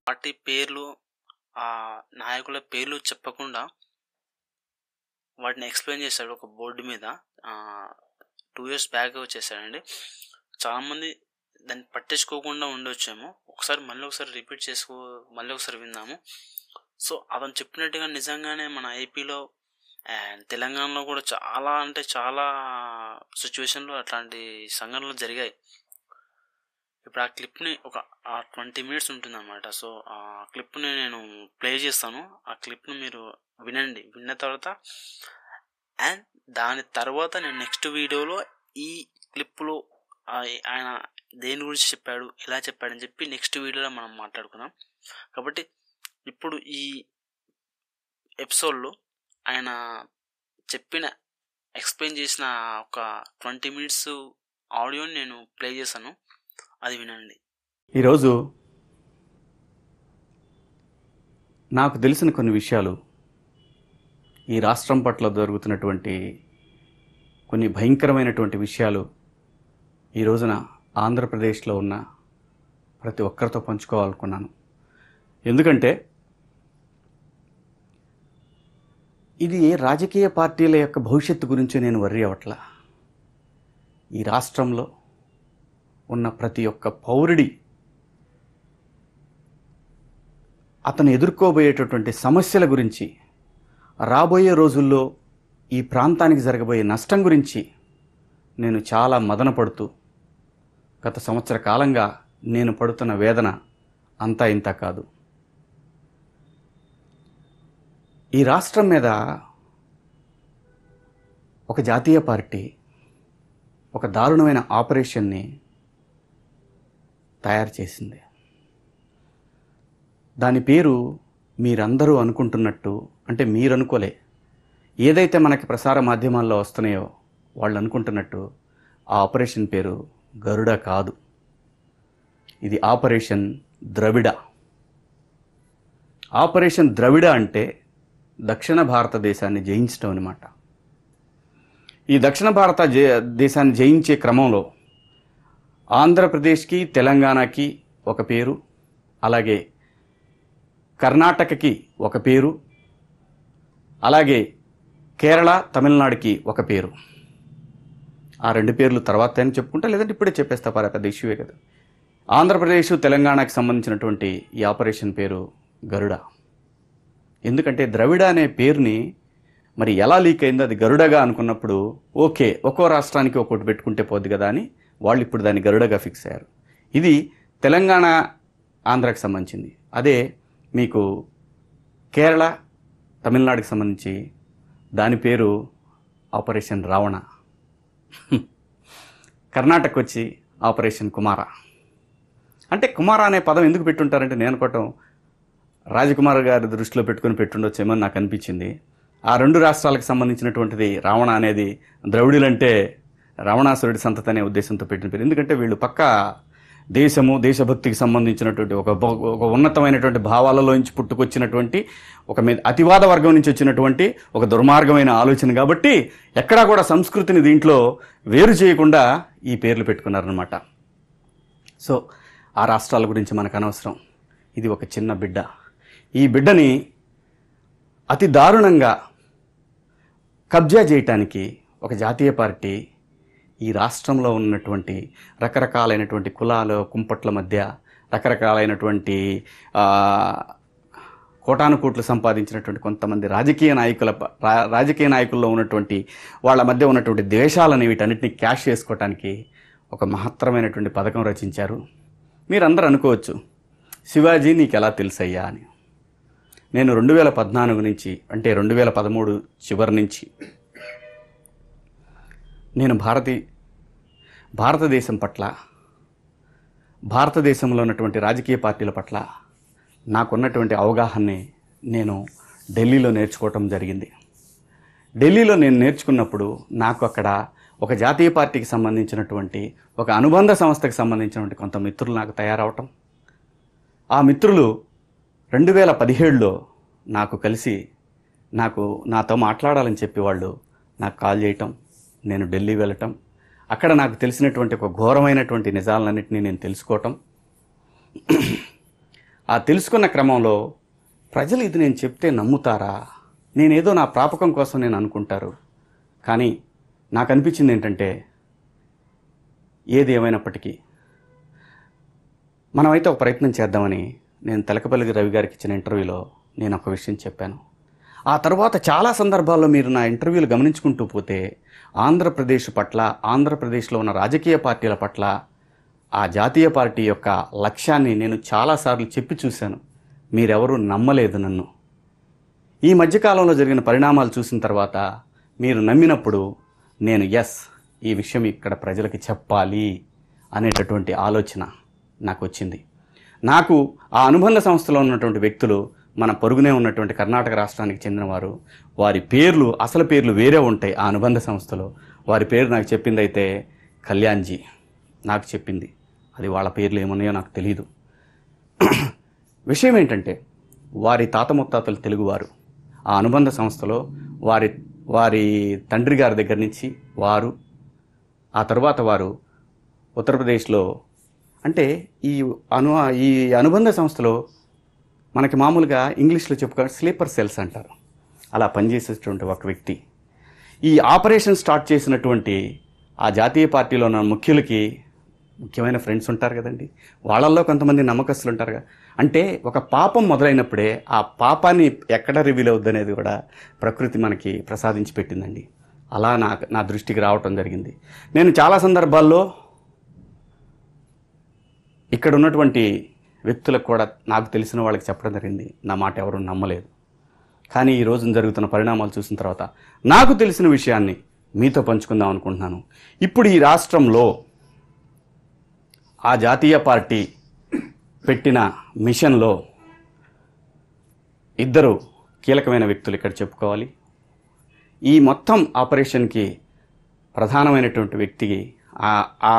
Party పేర్లు ఆ నాయకుల పేర్లు చెప్పకుండా వాటిని ఎక్స్ప్లెయిన్ చేశాడు ఒక బోర్డు మీద టూ ఇయర్స్ బ్యాక్ చేశాడండి చాలామంది దాన్ని పట్టించుకోకుండా ఉండొచ్చేమో ఒకసారి మళ్ళీ ఒకసారి రిపీట్ చేసుకో మళ్ళీ ఒకసారి విందాము సో అతను చెప్పినట్టుగా నిజంగానే మన ఏపీలో అండ్ తెలంగాణలో కూడా చాలా అంటే చాలా సిచ్యువేషన్లో అట్లాంటి సంఘటనలు జరిగాయి ఇప్పుడు ఆ క్లిప్ని ఒక ట్వంటీ మినిట్స్ ఉంటుందన్నమాట సో ఆ క్లిప్ని నేను ప్లే చేస్తాను ఆ క్లిప్ను మీరు వినండి విన్న తర్వాత అండ్ దాని తర్వాత నేను నెక్స్ట్ వీడియోలో ఈ క్లిప్లో ఆయన దేని గురించి చెప్పాడు ఎలా చెప్పాడని చెప్పి నెక్స్ట్ వీడియోలో మనం మాట్లాడుకుందాం కాబట్టి ఇప్పుడు ఈ ఎపిసోడ్లో ఆయన చెప్పిన ఎక్స్ప్లెయిన్ చేసిన ఒక ట్వంటీ మినిట్స్ ఆడియోని నేను ప్లే చేశాను అది వినండి ఈరోజు నాకు తెలిసిన కొన్ని విషయాలు ఈ రాష్ట్రం పట్ల జరుగుతున్నటువంటి కొన్ని భయంకరమైనటువంటి విషయాలు ఈ రోజున ఆంధ్రప్రదేశ్లో ఉన్న ప్రతి ఒక్కరితో పంచుకోవాలనుకున్నాను ఎందుకంటే ఇది ఏ రాజకీయ పార్టీల యొక్క భవిష్యత్తు గురించి నేను వర్రీ అవట్లా ఈ రాష్ట్రంలో ఉన్న ప్రతి ఒక్క పౌరుడి అతను ఎదుర్కోబోయేటటువంటి సమస్యల గురించి రాబోయే రోజుల్లో ఈ ప్రాంతానికి జరగబోయే నష్టం గురించి నేను చాలా మదన పడుతూ గత సంవత్సర కాలంగా నేను పడుతున్న వేదన అంతా ఇంత కాదు ఈ రాష్ట్రం మీద ఒక జాతీయ పార్టీ ఒక దారుణమైన ఆపరేషన్ని తయారు చేసింది దాని పేరు మీరందరూ అనుకుంటున్నట్టు అంటే మీరు అనుకోలే ఏదైతే మనకి ప్రసార మాధ్యమాల్లో వస్తున్నాయో వాళ్ళు అనుకుంటున్నట్టు ఆ ఆపరేషన్ పేరు గరుడ కాదు ఇది ఆపరేషన్ ద్రవిడ ఆపరేషన్ ద్రవిడ అంటే దక్షిణ భారతదేశాన్ని జయించడం అనమాట ఈ దక్షిణ భారత జే- దేశాన్ని జయించే క్రమంలో ఆంధ్రప్రదేశ్కి తెలంగాణకి ఒక పేరు అలాగే కర్ణాటకకి ఒక పేరు అలాగే కేరళ తమిళనాడుకి ఒక పేరు ఆ రెండు పేర్లు తర్వాత అని చెప్పుకుంటా లేదంటే ఇప్పుడే చెప్పేస్తా పరా పెద్ద ఇష్యూవే కదా ఆంధ్రప్రదేశ్ తెలంగాణకి సంబంధించినటువంటి ఈ ఆపరేషన్ పేరు గరుడ ఎందుకంటే ద్రవిడ అనే పేరుని మరి ఎలా లీక్ అయిందో అది గరుడగా అనుకున్నప్పుడు ఓకే ఒక్కో రాష్ట్రానికి ఒక్కోటి పెట్టుకుంటే పోద్ది కదా అని వాళ్ళు ఇప్పుడు దాన్ని గరుడగా ఫిక్స్ అయ్యారు ఇది తెలంగాణ ఆంధ్రాకి సంబంధించింది అదే మీకు కేరళ తమిళనాడుకి సంబంధించి దాని పేరు ఆపరేషన్ రావణ హ్మ్. కర్ణాటక వచ్చి ఆపరేషన్ కుమార అంటే కుమార అనే పదం ఎందుకు పెట్టుంటారంటే నేను అనుకోవటం రాజకుమార్ గారి దృష్టిలో పెట్టుకుని పెట్టుండొచ్చేమో అని నాకు అనిపించింది ఆ రెండు రాష్ట్రాలకు సంబంధించినటువంటిది రావణ అనేది ద్రవిడులంటే రావణాసురుడి సంతతి అనే ఉద్దేశంతో పెట్టిన పేరు ఎందుకంటే వీళ్ళు పక్క దేశము దేశభక్తికి సంబంధించినటువంటి ఒక బ- ఒక ఉన్నతమైనటువంటి భావాలలోంచి పుట్టుకొచ్చినటువంటి ఒక మీద అతివాద వర్గం నుంచి వచ్చినటువంటి ఒక దుర్మార్గమైన ఆలోచన కాబట్టి ఎక్కడా కూడా సంస్కృతిని దీంట్లో వేరు చేయకుండా ఈ పేర్లు పెట్టుకున్నారనమాట సో ఆ రాష్ట్రాల గురించి మనకు అనవసరం ఇది ఒక చిన్న బిడ్డ ఈ బిడ్డని అతి దారుణంగా కబ్జా చేయటానికి ఒక జాతీయ పార్టీ ఈ రాష్ట్రంలో ఉన్నటువంటి రకరకాలైనటువంటి కులాల కుంపట్ల మధ్య రకరకాలైనటువంటి ఆ, కోటాను కోట్లు సంపాదించినటువంటి కొంతమంది రాజకీయ నాయకుల ప- రా- రాజకీయ నాయకుల్లో ఉన్నటువంటి వాళ్ళ మధ్య ఉన్నటువంటి ద్వేషాలని వీటన్నిటిని క్యాష్ చేసుకోవటానికి ఒక మహత్తరమైనటువంటి పథకం రచించారు మీరందరూ అనుకోవచ్చు శివాజీ నీకు ఎలా తెలుసయ్యా అని నేను రెండు వేల పద్నాలుగు నుంచి అంటే రెండు వేల పదమూడు చివరి నుంచి నేను భారతీ భారతదేశం పట్ల భారతదేశంలో ఉన్నటువంటి రాజకీయ పార్టీల పట్ల నాకున్నటువంటి అవగాహనని నేను ఢిల్లీలో నేర్చుకోవటం జరిగింది ఢిల్లీలో నేను నేర్చుకున్నప్పుడు నాకు అక్కడ ఒక జాతీయ పార్టీకి సంబంధించినటువంటి ఒక అనుబంధ సంస్థకి సంబంధించినటువంటి కొంత మిత్రులు నాకు తయారవటం ఆ మిత్రులు రెండు వేల పదిహేడులో నాకు కలిసి నాకు నాతో మాట్లాడాలని చెప్పి వాళ్ళు నాకు కాల్ చేయటం నేను ఢిల్లీ వెళ్ళటం అక్కడ నాకు తెలిసినటువంటి ఒక ఘోరమైనటువంటి నిజాలన్నింటినీ నేను తెలుసుకోవటం ఆ తెలుసుకున్న క్రమంలో ప్రజలు ఇది నేను చెప్తే నమ్ముతారా నేనేదో నా ప్రాపకం కోసం నేను అనుకుంటారు కానీ నాకు అనిపించింది ఏంటంటే ఏది ఏమైనప్పటికీ మనమైతే ఒక ప్రయత్నం చేద్దామని నేను తెలకపల్లి రవి గారికి ఇచ్చిన ఇంటర్వ్యూలో నేను ఒక విషయం చెప్పాను ఆ తర్వాత చాలా సందర్భాల్లో మీరు నా ఇంటర్వ్యూలు గమనించుకుంటూ పోతే ఆంధ్రప్రదేశ్ పట్ల ఆంధ్రప్రదేశ్లో ఉన్న రాజకీయ పార్టీల పట్ల ఆ జాతీయ పార్టీ యొక్క లక్ష్యాన్ని నేను చాలాసార్లు చెప్పి చూశాను మీరెవరూ నమ్మలేదు నన్ను ఈ మధ్యకాలంలో జరిగిన పరిణామాలు చూసిన తర్వాత మీరు నమ్మినప్పుడు నేను ఎస్ ఈ విషయం ఇక్కడ ప్రజలకి చెప్పాలి అనేటటువంటి ఆలోచన నాకు వచ్చింది నాకు ఆ అనుబంధ సంస్థలో ఉన్నటువంటి వ్యక్తులు మన పొరుగునే ఉన్నటువంటి కర్ణాటక రాష్ట్రానికి చెందినవారు వారి పేర్లు అసలు పేర్లు వేరే ఉంటాయి ఆ అనుబంధ సంస్థలో వారి పేరు నాకు చెప్పింది అయితే కళ్యాణ్జీ నాకు చెప్పింది అది వాళ్ళ పేర్లు ఏమున్నాయో నాకు తెలియదు విషయం ఏంటంటే వారి తాత ముత్తాతలు తెలుగువారు ఆ అనుబంధ సంస్థలో వారి వారి తండ్రి గారి దగ్గర నుంచి వారు ఆ తర్వాత వారు ఉత్తరప్రదేశ్లో అంటే ఈ అను ఈ అనుబంధ సంస్థలో మనకి మామూలుగా ఇంగ్లీష్లో చెప్పుకో స్లీపర్ సెల్స్ అంటారు అలా పనిచేసేటువంటి ఒక వ్యక్తి ఈ ఆపరేషన్ స్టార్ట్ చేసినటువంటి ఆ జాతీయ పార్టీలో ఉన్న ముఖ్యులకి ముఖ్యమైన ఫ్రెండ్స్ ఉంటారు కదండి వాళ్ళల్లో కొంతమంది నమ్మకస్తులు ఉంటారు కదా అంటే ఒక పాపం మొదలైనప్పుడే ఆ పాపాన్ని ఎక్కడ రివీల్ అవుద్ది అనేది కూడా ప్రకృతి మనకి ప్రసాదించి పెట్టిందండి అలా నా నా దృష్టికి రావటం జరిగింది నేను చాలా సందర్భాల్లో ఇక్కడ ఉన్నటువంటి వ్యక్తులకు కూడా నాకు తెలిసిన వాళ్ళకి చెప్పడం జరిగింది నా మాట ఎవరు నమ్మలేదు కానీ ఈ రోజున జరుగుతున్న పరిణామాలు చూసిన తర్వాత నాకు తెలిసిన విషయాన్ని మీతో పంచుకుందాం అనుకుంటున్నాను ఇప్పుడు ఈ రాష్ట్రంలో ఆ జాతీయ పార్టీ పెట్టిన మిషన్లో ఇద్దరు కీలకమైన వ్యక్తులు ఇక్కడ చెప్పుకోవాలి ఈ మొత్తం ఆపరేషన్కి ప్రధానమైనటువంటి వ్యక్తికి ఆ- ఆ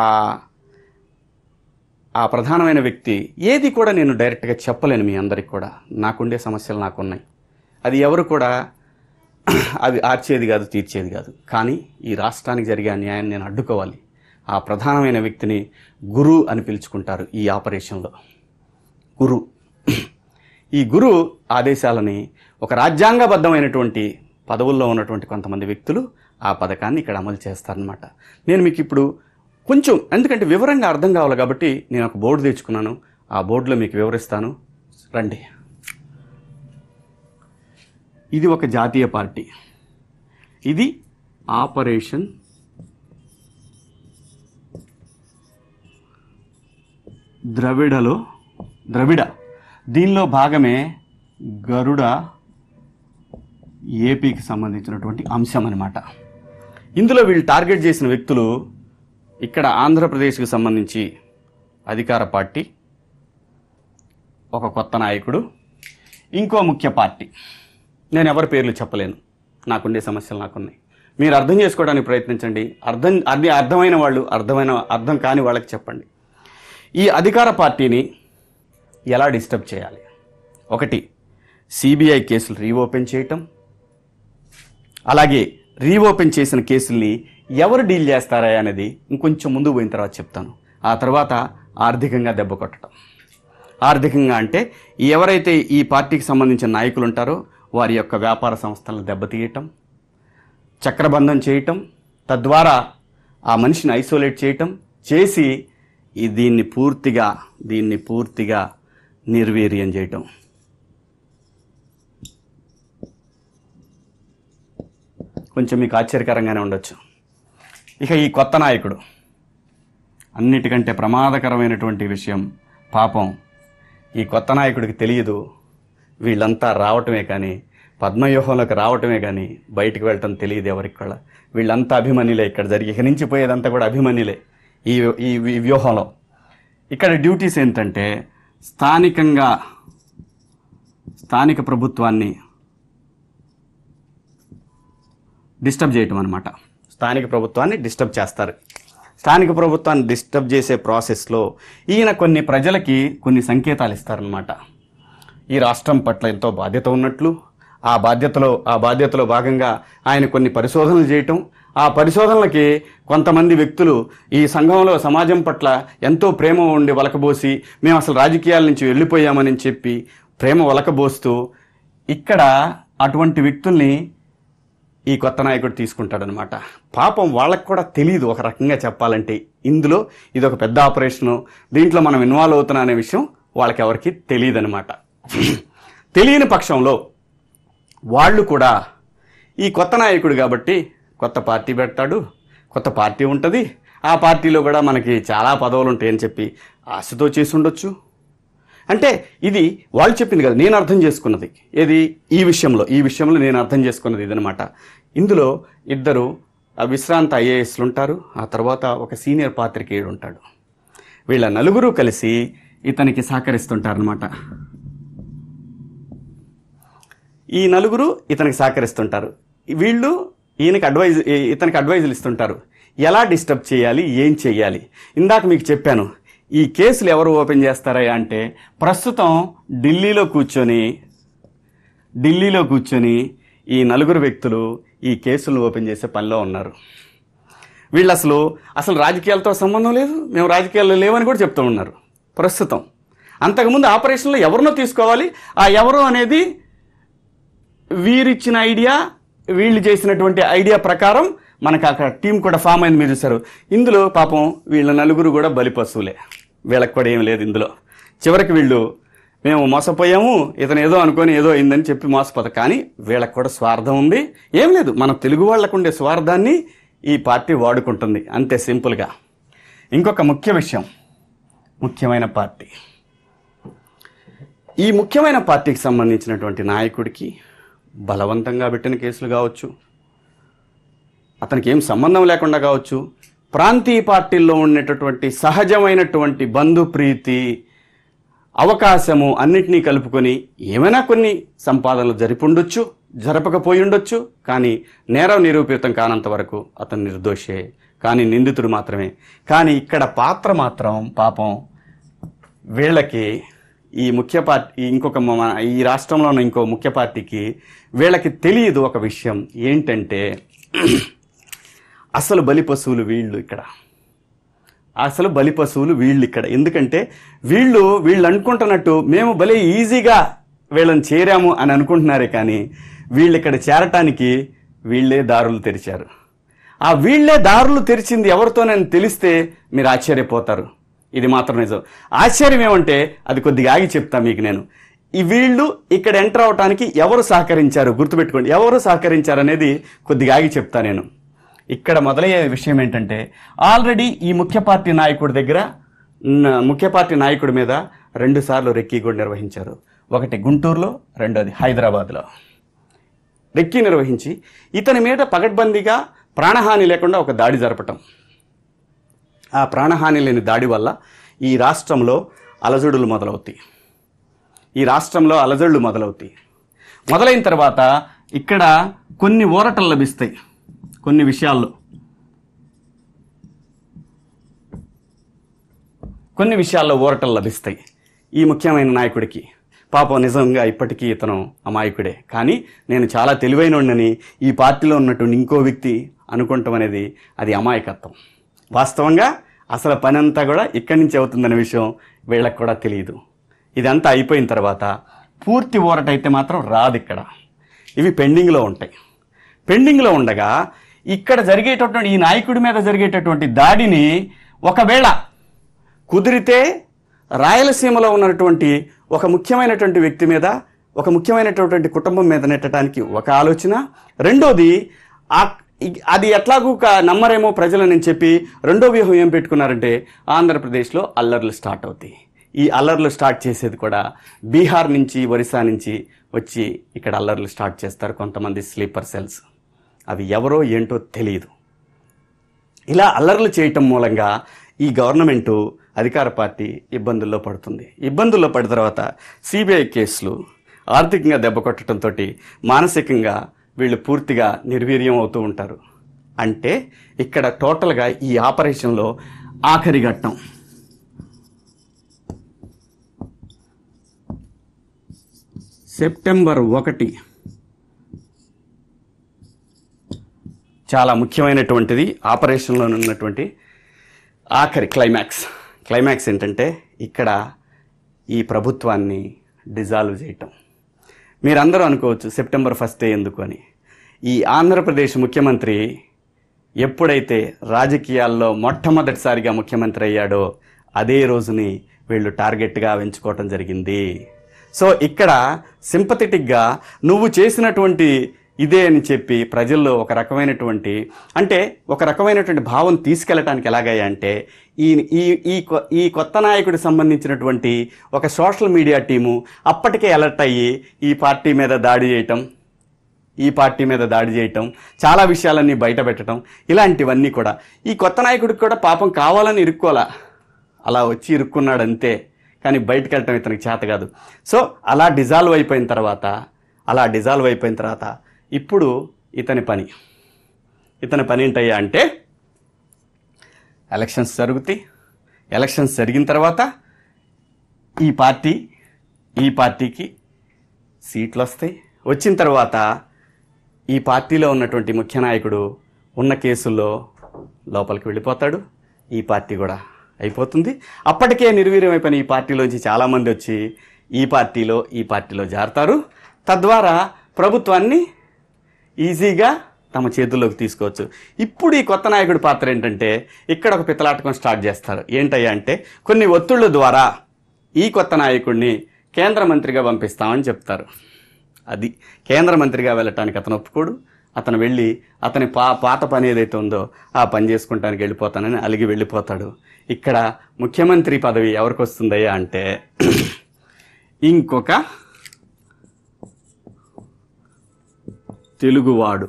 ఆ ప్రధానమైన వ్యక్తి ఏది కూడా నేను డైరెక్ట్గా చెప్పలేను మీ అందరికి కూడా నాకుండే సమస్యలు నాకున్నాయి అది ఎవరు కూడా అది ఆర్చేది కాదు తీర్చేది కాదు కానీ ఈ రాష్ట్రానికి జరిగే అన్యాయాన్ని నేను అడ్డుకోవాలి ఆ ప్రధానమైన వ్యక్తిని గురు అని పిలుచుకుంటారు ఈ ఆపరేషన్లో గురు ఈ గురు ఆదేశాలని ఒక రాజ్యాంగబద్ధమైనటువంటి పదవుల్లో ఉన్నటువంటి కొంతమంది వ్యక్తులు ఆ పథకాన్ని ఇక్కడ అమలు చేస్తారనమాట నేను మీకు ఇప్పుడు కొంచెం ఎందుకంటే వివరంగా అర్థం కావాలి కాబట్టి నేను ఒక బోర్డు తెచ్చుకున్నాను ఆ బోర్డులో మీకు వివరిస్తాను రండి ఇది ఒక జాతీయ పార్టీ ఇది ఆపరేషన్ ద్రవిడలో ద్రవిడ దీనిలో భాగమే గరుడ ఏపీకి సంబంధించినటువంటి అంశం అన్నమాట ఇందులో వీళ్ళు టార్గెట్ చేసిన వ్యక్తులు ఇక్కడ ఆంధ్రప్రదేశ్కి సంబంధించి అధికార పార్టీ ఒక కొత్త నాయకుడు ఇంకో ముఖ్య పార్టీ నేను ఎవరి పేర్లు చెప్పలేను నాకుండే సమస్యలు నాకున్నాయి మీరు అర్థం చేసుకోవడానికి ప్రయత్నించండి అర్థం అది అర్థమైన వాళ్ళు అర్థమైన అర్థం కాని వాళ్ళకి చెప్పండి ఈ అధికార పార్టీని ఎలా డిస్టర్బ్ చేయాలి ఒకటి సిబిఐ కేసులు రీఓపెన్ చేయటం అలాగే రీఓపెన్ చేసిన కేసుల్ని ఎవరు డీల్ చేస్తారా అనేది ఇంకొంచెం ముందు పోయిన తర్వాత చెప్తాను ఆ తర్వాత ఆర్థికంగా దెబ్బ కొట్టడం ఆర్థికంగా అంటే ఎవరైతే ఈ పార్టీకి సంబంధించిన నాయకులు ఉంటారో వారి యొక్క వ్యాపార సంస్థలను దెబ్బతీయటం చక్రబంధం చేయటం తద్వారా ఆ మనిషిని ఐసోలేట్ చేయటం చేసి ఈ దీన్ని పూర్తిగా దీన్ని పూర్తిగా నిర్వీర్యం చేయటం కొంచెం మీకు ఆశ్చర్యకరంగానే ఉండొచ్చు ఇక ఈ కొత్త నాయకుడు అన్నిటికంటే ప్రమాదకరమైనటువంటి విషయం పాపం ఈ కొత్త నాయకుడికి తెలియదు వీళ్ళంతా రావటమే కానీ పద్మవ్యూహంలోకి రావటమే కానీ బయటికి వెళ్ళటం తెలియదు ఎవరికి కూడా వీళ్ళంతా అభిమన్యులే ఇక్కడ జరిగి ఇక నుంచి పోయేదంతా కూడా అభిమన్యులే ఈ ఈ ఈ వ్యూహంలో ఇక్కడ డ్యూటీస్ ఏంటంటే స్థానికంగా స్థానిక ప్రభుత్వాన్ని డిస్టర్బ్ చేయటం అనమాట స్థానిక ప్రభుత్వాన్ని డిస్టర్బ్ చేస్తారు స్థానిక ప్రభుత్వాన్ని డిస్టర్బ్ చేసే ప్రాసెస్లో ఈయన కొన్ని ప్రజలకి కొన్ని సంకేతాలు ఇస్తారనమాట ఈ రాష్ట్రం పట్ల ఎంతో బాధ్యత ఉన్నట్లు ఆ బాధ్యతలో ఆ బాధ్యతలో భాగంగా ఆయన కొన్ని పరిశోధనలు చేయటం ఆ పరిశోధనలకి కొంతమంది వ్యక్తులు ఈ సంఘంలో సమాజం పట్ల ఎంతో ప్రేమ ఉండి వలకబోసి మేము అసలు రాజకీయాల నుంచి వెళ్ళిపోయామని చెప్పి ప్రేమ వలకబోస్తూ ఇక్కడ అటువంటి వ్యక్తుల్ని ఈ కొత్త నాయకుడు తీసుకుంటాడనమాట పాపం వాళ్ళకి కూడా తెలియదు ఒక రకంగా చెప్పాలంటే ఇందులో ఇది ఒక పెద్ద ఆపరేషను దీంట్లో మనం ఇన్వాల్వ్ అవుతున్నా అనే విషయం వాళ్ళకి ఎవరికి తెలియదు అనమాట తెలియని పక్షంలో వాళ్ళు కూడా ఈ కొత్త నాయకుడు కాబట్టి కొత్త పార్టీ పెడతాడు కొత్త పార్టీ ఉంటుంది ఆ పార్టీలో కూడా మనకి చాలా పదవులు ఉంటాయని చెప్పి ఆశతో చేసి ఉండొచ్చు అంటే ఇది వాళ్ళు చెప్పింది కదా నేను అర్థం చేసుకున్నది ఏది ఈ విషయంలో ఈ విషయంలో నేను అర్థం చేసుకున్నది ఇదనమాట ఇందులో ఇద్దరు ఆ విశ్రాంత ఐఏఎస్లు ఉంటారు ఆ తర్వాత ఒక సీనియర్ పాత్రికేయుడు ఉంటాడు వీళ్ళ నలుగురు కలిసి ఇతనికి సహకరిస్తుంటారనమాట ఈ నలుగురు ఇతనికి సహకరిస్తుంటారు వీళ్ళు ఈయనకి అడ్వైజ్ ఇతనికి అడ్వైజులు ఇస్తుంటారు ఎలా డిస్టర్బ్ చేయాలి ఏం చేయాలి ఇందాక మీకు చెప్పాను ఈ కేసులు ఎవరు ఓపెన్ చేస్తారా అంటే ప్రస్తుతం ఢిల్లీలో కూర్చొని ఢిల్లీలో కూర్చొని ఈ నలుగురు వ్యక్తులు ఈ కేసులను ఓపెన్ చేసే పనిలో ఉన్నారు వీళ్ళు అసలు అసలు రాజకీయాలతో సంబంధం లేదు మేము రాజకీయాల్లో లేవని కూడా చెప్తూ ఉన్నారు ప్రస్తుతం అంతకుముందు ఆపరేషన్లో ఎవరినో తీసుకోవాలి ఆ ఎవరు అనేది వీరిచ్చిన ఐడియా వీళ్ళు చేసినటువంటి ఐడియా ప్రకారం మనకు అక్కడ టీం కూడా ఫామ్ అయింది మీరు చూసారు ఇందులో పాపం వీళ్ళ నలుగురు కూడా బలి పశువులే వీళ్ళకి కూడా ఏం లేదు ఇందులో చివరికి వీళ్ళు మేము మోసపోయాము ఇతను ఏదో అనుకొని ఏదో అయిందని చెప్పి మోసపోతా కానీ వీళ్ళకి కూడా స్వార్థం ఉంది ఏం లేదు మన తెలుగు వాళ్ళకు ఉండే స్వార్థాన్ని ఈ పార్టీ వాడుకుంటుంది అంతే సింపుల్గా ఇంకొక ముఖ్య విషయం ముఖ్యమైన పార్టీ ఈ ముఖ్యమైన పార్టీకి సంబంధించినటువంటి నాయకుడికి బలవంతంగా పెట్టిన కేసులు కావచ్చు అతనికి ఏం సంబంధం లేకుండా కావచ్చు ప్రాంతీయ పార్టీల్లో ఉండేటటువంటి సహజమైనటువంటి బంధుప్రీతి అవకాశము అన్నిటినీ కలుపుకొని ఏమైనా కొన్ని సంపాదనలు జరిపుండొచ్చు జరపకపోయి ఉండొచ్చు కానీ నేరం నిరూపితం కానంత వరకు అతను నిర్దోషే కానీ నిందితుడు మాత్రమే కానీ ఇక్కడ పాత్ర మాత్రం పాపం వీళ్ళకి ఈ ముఖ్య పార్టీ ఇంకొక మన- ఈ రాష్ట్రంలో ఉన్న ఇంకో ముఖ్య పార్టీకి వీళ్ళకి తెలియదు ఒక విషయం ఏంటంటే అసలు బలి పశువులు వీళ్ళు ఇక్కడ అసలు బలి పశువులు వీళ్ళు ఇక్కడ ఎందుకంటే వీళ్ళు వీళ్ళు అనుకుంటున్నట్టు మేము భలే ఈజీగా వీళ్ళని చేరాము అని అనుకుంటున్నారే కానీ వీళ్ళు ఇక్కడ చేరటానికి వీళ్ళే దారులు తెరిచారు ఆ వీళ్ళే దారులు తెరిచింది ఎవరితోనని తెలిస్తే మీరు ఆశ్చర్యపోతారు ఇది మాత్రం నిజం ఆశ్చర్యం ఏమంటే అది కొద్దిగా ఆగి చెప్తా మీకు నేను ఈ వీళ్ళు ఇక్కడ ఎంటర్ అవటానికి ఎవరు సహకరించారు గుర్తుపెట్టుకోండి ఎవరు సహకరించారు అనేది కొద్దిగా ఆగి చెప్తా నేను ఇక్కడ మొదలయ్యే విషయం ఏంటంటే ఆల్రెడీ ఈ ముఖ్య పార్టీ నాయకుడి దగ్గర న- ముఖ్య పార్టీ నాయకుడి మీద రెండు సార్లు రెక్కీ కూడా నిర్వహించారు ఒకటి గుంటూరులో రెండోది హైదరాబాద్లో రెక్కీ నిర్వహించి ఇతని మీద పగడ్బందీగా ప్రాణహాని లేకుండా ఒక దాడి జరపటం ఆ ప్రాణహాని లేని దాడి వల్ల ఈ రాష్ట్రంలో అలజడులు మొదలవుతాయి ఈ రాష్ట్రంలో అలజడులు మొదలవుతాయి మొదలైన తర్వాత ఇక్కడ కొన్ని ఊరటలు లభిస్తాయి కొన్ని విషయాల్లో కొన్ని విషయాల్లో ఊరటలు లభిస్తాయి ఈ ముఖ్యమైన నాయకుడికి పాపం నిజంగా ఇప్పటికీ ఇతను అమాయకుడే కానీ నేను చాలా తెలివైనోడినని ఈ పార్టీలో ఉన్నటువంటి ఇంకో వ్యక్తి అనుకుంటాం అనేది అది అమాయకత్వం వాస్తవంగా అసలు పని అంతా కూడా ఇక్కడి నుంచి అవుతుందనే విషయం వీళ్ళకి కూడా తెలియదు ఇదంతా అయిపోయిన తర్వాత పూర్తి ఊరట అయితే మాత్రం రాదు ఇక్కడ ఇవి పెండింగ్లో ఉంటాయి పెండింగ్లో ఉండగా ఇక్కడ జరిగేటటువంటి ఈ నాయకుడి మీద జరిగేటటువంటి దాడిని ఒకవేళ కుదిరితే రాయలసీమలో ఉన్నటువంటి ఒక ముఖ్యమైనటువంటి వ్యక్తి మీద ఒక ముఖ్యమైనటువంటి కుటుంబం మీద నెట్టడానికి ఒక ఆలోచన రెండోది ఆ ఇ- అది ఎట్లాగూ క- నమ్మరేమో ప్రజలని చెప్పి రెండో వ్యూహం ఏం పెట్టుకున్నారంటే ఆంధ్రప్రదేశ్లో అల్లర్లు స్టార్ట్ అవుతాయి ఈ అల్లర్లు స్టార్ట్ చేసేది కూడా బీహార్ నుంచి ఒరిస్సా నుంచి వచ్చి ఇక్కడ అల్లర్లు స్టార్ట్ చేస్తారు కొంతమంది స్లీపర్ సెల్స్ అవి ఎవరో ఏంటో తెలియదు ఇలా అల్లర్లు చేయటం మూలంగా ఈ గవర్నమెంటు అధికార పార్టీ ఇబ్బందుల్లో పడుతుంది ఇబ్బందుల్లో పడిన తర్వాత సిబిఐ కేసులు ఆర్థికంగా దెబ్బ కొట్టడంతో మానసికంగా వీళ్ళు పూర్తిగా నిర్వీర్యం అవుతూ ఉంటారు అంటే ఇక్కడ టోటల్గా ఈ ఆపరేషన్లో ఆఖరి ఘట్టం సెప్టెంబర్ ఒకటి చాలా ముఖ్యమైనటువంటిది ఆపరేషన్లో ఉన్నటువంటి ఆఖరి క్లైమాక్స్ క్లైమాక్స్ ఏంటంటే ఇక్కడ ఈ ప్రభుత్వాన్ని డిజాల్వ్ చేయటం మీరందరూ అనుకోవచ్చు సెప్టెంబర్ ఫస్ట్ ఎందుకు అని ఈ ఆంధ్రప్రదేశ్ ముఖ్యమంత్రి ఎప్పుడైతే రాజకీయాల్లో మొట్టమొదటిసారిగా ముఖ్యమంత్రి అయ్యాడో అదే రోజుని వీళ్ళు టార్గెట్గా ఎంచుకోవటం జరిగింది సో ఇక్కడ సింపథెటిక్గా నువ్వు చేసినటువంటి ఇదే అని చెప్పి ప్రజల్లో ఒక రకమైనటువంటి అంటే ఒక రకమైనటువంటి భావం తీసుకెళ్ళటానికి ఎలాగయ్యా అంటే ఈ ఈ ఈ కొ- ఈ కొత్త నాయకుడికి సంబంధించినటువంటి ఒక సోషల్ మీడియా టీము అప్పటికే అలర్ట్ అయ్యి ఈ పార్టీ మీద దాడి చేయటం ఈ పార్టీ మీద దాడి చేయటం చాలా విషయాలన్నీ బయట పెట్టడం ఇలాంటివన్నీ కూడా ఈ కొత్త నాయకుడికి కూడా పాపం కావాలని ఇరుక్కోలా అలా వచ్చి ఇరుక్కున్నాడు అంతే కానీ బయటకు వెళ్ళటం ఇతనికి చేత కాదు సో అలా డిజాల్వ్ అయిపోయిన తర్వాత అలా డిజాల్వ్ అయిపోయిన తర్వాత ఇప్పుడు ఇతని పని ఇతని పని ఏంటయ్యా అంటే ఎలక్షన్స్ జరుగుతాయి ఎలక్షన్స్ జరిగిన తర్వాత ఈ పార్టీ ఈ పార్టీకి సీట్లు వస్తాయి వచ్చిన తర్వాత ఈ పార్టీలో ఉన్నటువంటి ముఖ్య నాయకుడు ఉన్న కేసుల్లో లోపలికి వెళ్ళిపోతాడు ఈ పార్టీ కూడా అయిపోతుంది అప్పటికే నిర్వీర్యం అయిపోయిన ఈ పార్టీలోంచి చాలామంది వచ్చి ఈ పార్టీలో ఈ పార్టీలో జారుతారు తద్వారా ప్రభుత్వాన్ని ఈజీగా తమ చేతుల్లోకి తీసుకోవచ్చు ఇప్పుడు ఈ కొత్త నాయకుడి పాత్ర ఏంటంటే ఇక్కడ ఒక పిత్తలాటకం స్టార్ట్ చేస్తారు ఏంటయ్యా అంటే కొన్ని ఒత్తిళ్ల ద్వారా ఈ కొత్త నాయకుడిని కేంద్ర మంత్రిగా పంపిస్తామని చెప్తారు అది కేంద్ర మంత్రిగా వెళ్ళటానికి అతను ఒప్పుకోడు అతను వెళ్ళి అతని పా పాత పని ఏదైతే ఉందో ఆ పని చేసుకుంటానికి వెళ్ళిపోతానని అలిగి వెళ్ళిపోతాడు ఇక్కడ ముఖ్యమంత్రి పదవి ఎవరికి వస్తుందయ్యా అంటే ఇంకొక తెలుగువాడు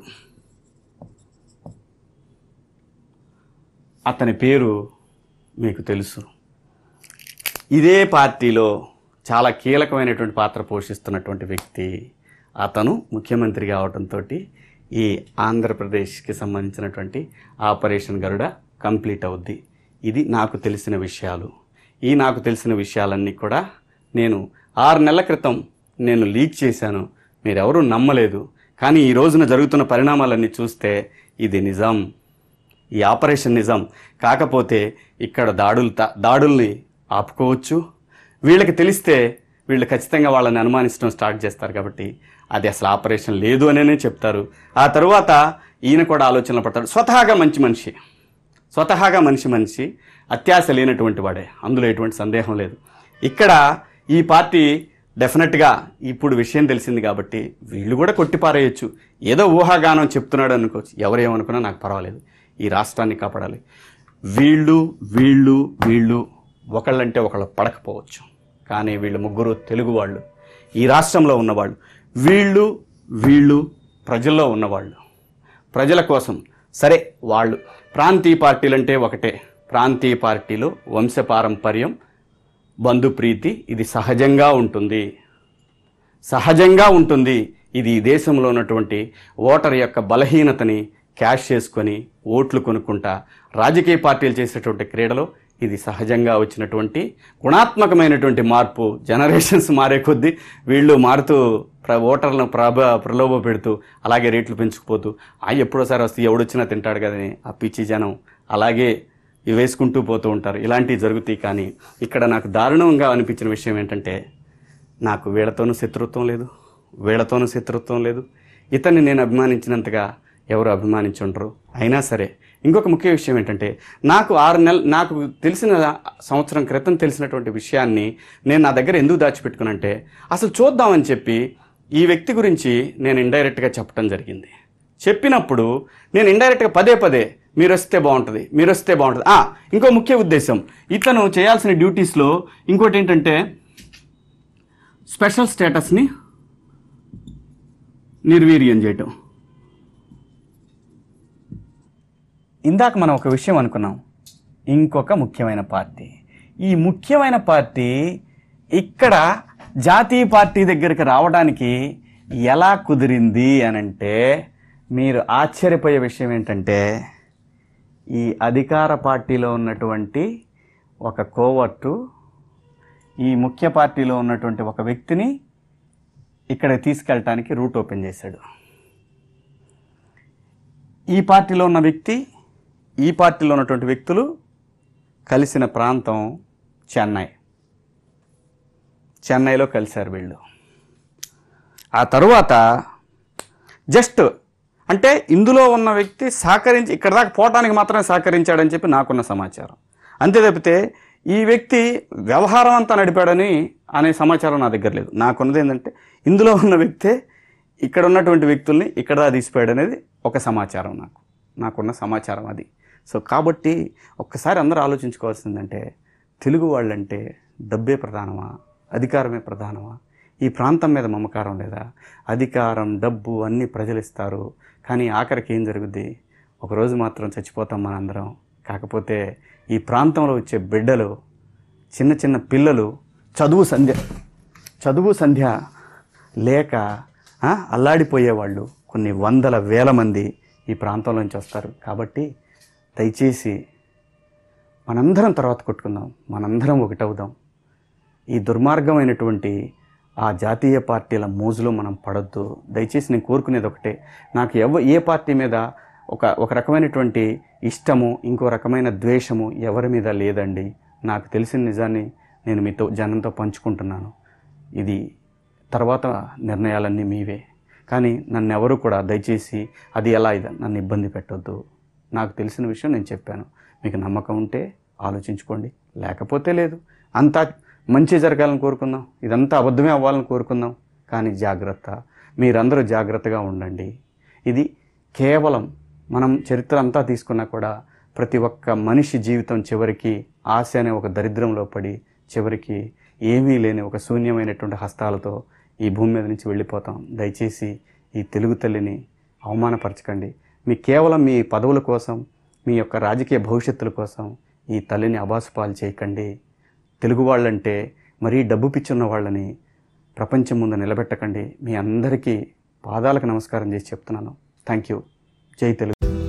అతని పేరు మీకు తెలుసు ఇదే పార్టీలో చాలా కీలకమైనటువంటి పాత్ర పోషిస్తున్నటువంటి వ్యక్తి అతను ముఖ్యమంత్రి కావడంతో ఈ ఆంధ్రప్రదేశ్కి సంబంధించినటువంటి ఆపరేషన్ గరుడ కంప్లీట్ అవుద్ది ఇది నాకు తెలిసిన విషయాలు ఈ నాకు తెలిసిన విషయాలన్నీ కూడా నేను ఆరు నెలల క్రితం నేను లీక్ చేశాను మీరెవరూ నమ్మలేదు కానీ ఈ రోజున జరుగుతున్న పరిణామాలన్నీ చూస్తే ఇది నిజం ఈ ఆపరేషన్ నిజం కాకపోతే ఇక్కడ దాడులు త- దాడుల్ని ఆపుకోవచ్చు వీళ్ళకి తెలిస్తే వీళ్ళు ఖచ్చితంగా వాళ్ళని అనుమానించడం స్టార్ట్ చేస్తారు కాబట్టి అది అసలు ఆపరేషన్ లేదు అనే చెప్తారు ఆ తరువాత ఈయన కూడా ఆలోచనలు పడతాడు స్వతహాగా మంచి మనిషి స్వతహాగా మనిషి మనిషి అత్యాశ లేనటువంటి వాడే అందులో ఎటువంటి సందేహం లేదు ఇక్కడ ఈ పార్టీ డెఫినెట్గా ఇప్పుడు విషయం తెలిసింది కాబట్టి వీళ్ళు కూడా కొట్టిపారేయచ్చు ఏదో ఊహాగానం చెప్తున్నాడు అనుకోవచ్చు ఎవరేమనుకున్నా నాకు పర్వాలేదు ఈ రాష్ట్రాన్ని కాపాడాలి వీళ్ళు వీళ్ళు వీళ్ళు ఒకళ్ళంటే ఒకళ్ళు పడకపోవచ్చు కానీ వీళ్ళు ముగ్గురు తెలుగు వాళ్ళు ఈ రాష్ట్రంలో ఉన్నవాళ్ళు వీళ్ళు వీళ్ళు ప్రజల్లో ఉన్నవాళ్ళు ప్రజల కోసం సరే వాళ్ళు ప్రాంతీయ పార్టీలంటే ఒకటే ప్రాంతీయ పార్టీలు వంశపారంపర్యం బంధుప్రీతి ఇది సహజంగా ఉంటుంది సహజంగా ఉంటుంది ఇది ఈ దేశంలో ఉన్నటువంటి ఓటర్ యొక్క బలహీనతని క్యాష్ చేసుకొని ఓట్లు కొనుక్కుంటా రాజకీయ పార్టీలు చేసేటువంటి క్రీడలో ఇది సహజంగా వచ్చినటువంటి గుణాత్మకమైనటువంటి మార్పు జనరేషన్స్ మారే కొద్దీ వీళ్ళు మారుతూ ప్ర ఓటర్లను ప్రభ ప్రలోభ పెడుతూ అలాగే రేట్లు పెంచుకుపోతూ ఆ ఎప్పుడోసారి వస్తే ఎవడొచ్చినా తింటాడు కదని ఆ పిచ్చి జనం అలాగే ఇవి వేసుకుంటూ పోతూ ఉంటారు ఇలాంటివి జరుగుతాయి కానీ ఇక్కడ నాకు దారుణంగా అనిపించిన విషయం ఏంటంటే నాకు వీళ్ళతోనూ శత్రుత్వం లేదు వీళ్ళతోనూ శత్రుత్వం లేదు ఇతన్ని నేను అభిమానించినంతగా ఎవరు అభిమానించుండరు అయినా సరే ఇంకొక ముఖ్య విషయం ఏంటంటే నాకు ఆరు నెలలు నాకు తెలిసిన సంవత్సరం క్రితం తెలిసినటువంటి విషయాన్ని నేను నా దగ్గర ఎందుకు దాచిపెట్టుకునంటే అసలు చూద్దామని చెప్పి ఈ వ్యక్తి గురించి నేను ఇండైరెక్ట్గా చెప్పడం జరిగింది చెప్పినప్పుడు నేను ఇండైరెక్ట్గా పదే పదే మీరు వస్తే బాగుంటుంది మీరు వస్తే బాగుంటుంది ఆ, ఇంకో ముఖ్య ఉద్దేశం ఇతను చేయాల్సిన డ్యూటీస్లో ఇంకోటి ఏంటంటే స్పెషల్ స్టేటస్ని నిర్వీర్యం చేయటం ఇందాక మనం ఒక విషయం అనుకున్నాం ఇంకొక ముఖ్యమైన పార్టీ ఈ ముఖ్యమైన పార్టీ ఇక్కడ జాతీయ పార్టీ దగ్గరికి రావడానికి ఎలా కుదిరింది అని అంటే మీరు ఆశ్చర్యపోయే విషయం ఏంటంటే ఈ అధికార పార్టీలో ఉన్నటువంటి ఒక కోవట్టు ఈ ముఖ్య పార్టీలో ఉన్నటువంటి ఒక వ్యక్తిని ఇక్కడ తీసుకెళ్ళటానికి రూట్ ఓపెన్ చేశాడు ఈ పార్టీలో ఉన్న వ్యక్తి ఈ పార్టీలో ఉన్నటువంటి వ్యక్తులు కలిసిన ప్రాంతం చెన్నై చెన్నైలో కలిశారు వీళ్ళు ఆ తరువాత జస్ట్ అంటే ఇందులో ఉన్న వ్యక్తి సహకరించి ఇక్కడ దాకా పోవటానికి మాత్రమే సహకరించాడని చెప్పి నాకున్న సమాచారం అంతే తప్పితే ఈ వ్యక్తి వ్యవహారం అంతా నడిపాడని అనే సమాచారం నా దగ్గర లేదు నాకున్నది ఏంటంటే ఇందులో ఉన్న వ్యక్తే ఇక్కడ ఉన్నటువంటి వ్యక్తుల్ని ఇక్కడ దాకా తీసిపోయాడు అనేది ఒక సమాచారం నాకు నాకున్న సమాచారం అది సో కాబట్టి ఒక్కసారి అందరూ ఆలోచించుకోవాల్సిందంటే తెలుగు వాళ్ళంటే డబ్బే ప్రధానమా అధికారమే ప్రధానమా ఈ ప్రాంతం మీద మమకారం లేదా అధికారం డబ్బు అన్నీ ప్రజలు ఇస్తారు కానీ ఆఖరికి ఏం జరుగుద్ది ఒకరోజు మాత్రం చచ్చిపోతాం మనందరం కాకపోతే ఈ ప్రాంతంలో వచ్చే బిడ్డలు చిన్న చిన్న పిల్లలు చదువు సంధ్య చదువు సంధ్య లేక ఆ, అల్లాడిపోయేవాళ్ళు కొన్ని వందల వేల మంది ఈ ప్రాంతంలో నుంచి వస్తారు కాబట్టి దయచేసి మనందరం తర్వాత కొట్టుకుందాం మనందరం ఒకటవుదాం ఈ దుర్మార్గమైనటువంటి ఆ జాతీయ పార్టీల మోజులో మనం పడొద్దు దయచేసి నేను కోరుకునేది ఒకటే నాకు ఎవ ఏ పార్టీ మీద ఒక ఒక రకమైనటువంటి ఇష్టము ఇంకో రకమైన ద్వేషము ఎవరి మీద లేదండి నాకు తెలిసిన నిజాన్ని నేను మీతో జనంతో పంచుకుంటున్నాను ఇది తర్వాత నిర్ణయాలన్నీ మీవే కానీ నన్ను ఎవరు కూడా దయచేసి అది ఎలా ఇది నన్ను ఇబ్బంది పెట్టొద్దు నాకు తెలిసిన విషయం నేను చెప్పాను మీకు నమ్మకం ఉంటే ఆలోచించుకోండి లేకపోతే లేదు అంతా మంచి జరగాలని కోరుకుందాం ఇదంతా అబద్ధమే అవ్వాలని కోరుకుందాం కానీ జాగ్రత్త మీరందరూ జాగ్రత్తగా ఉండండి ఇది కేవలం మనం చరిత్ర అంతా తీసుకున్నా కూడా ప్రతి ఒక్క మనిషి జీవితం చివరికి ఆశ అనే ఒక దరిద్రంలో పడి చివరికి ఏమీ లేని ఒక శూన్యమైనటువంటి హస్తాలతో ఈ భూమి మీద నుంచి వెళ్ళిపోతాం దయచేసి ఈ తెలుగు తల్లిని అవమానపరచకండి మీ కేవలం మీ పదవుల కోసం మీ యొక్క రాజకీయ భవిష్యత్తుల కోసం ఈ తల్లిని అబాసుపాలు చేయకండి తెలుగు వాళ్ళంటే మరీ డబ్బు పిచ్చున్న వాళ్ళని ప్రపంచం ముందు నిలబెట్టకండి మీ అందరికీ పాదాలకు నమస్కారం చేసి చెప్తున్నాను థ్యాంక్ యూ జై తెలుగు